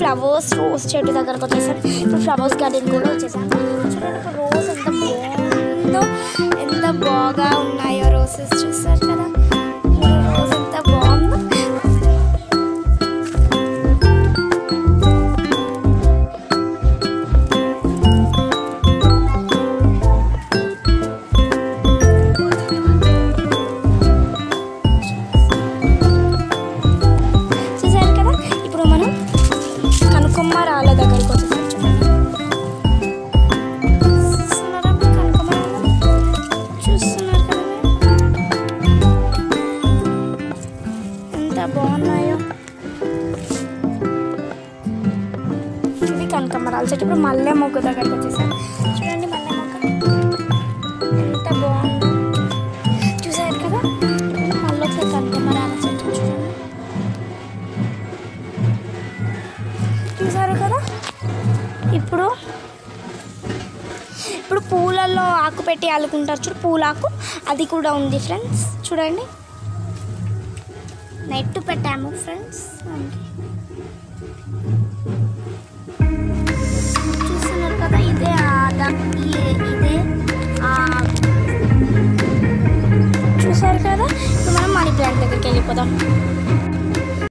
Flowers rose చెట్టు దగ్గరకు వచ్చేసాను ఇప్పుడు ఫ్లవర్స్ గార్డెన్ కూడా వచ్చేసాను చూడండి ఇప్పుడు రోజ్ ఎంత బాగుందో ఎంత బాగా ఉన్నాయో రోజెస్ చూస్తారు కదా ఈ రోజ్ ఎంత బాగుందో చూసారు కదా ఇప్పుడు మనం కనుకొమ్మ రాళ్ళ దగ్గరికి వచ్చేసాం చూడండి చూస్తున్నారా మీరు కనకమ్మ రాళ్ళు? చూస్తున్నారు కదా మీరు? ఎంత బాగున్నాయో ఇది కనకమ్మరాలు చెట్టు ఇప్పుడు మల్లె మొగ్గు దగ్గరికి వచ్చేసాం చూడండి మల్లె మొగ్గ ఎంత బాగుందో చూసారు కదా ఇప్పుడు మళ్ళీ ఒకసారి కనకమ్మరాల చెట్టు చూడండి చూసారు కదా ఇప్పుడు ఇప్పుడు పూలల్లో ఆకు పెట్టి అల్లుకుంటారు చూడు పూలాకు అది కూడా ఉంది ఫ్రెండ్స్ చూడండి నెట్ పెట్టాము ఫ్రెండ్స్ చూస్తున్నారు కదా ఇదే ఆ ద- ఈ- ఇదే ఆ ఆకు. చూసారు కదా ఇప్పుడు మనం మనీ ప్లాంట్ దగ్గరికి వెళ్ళిపోదాం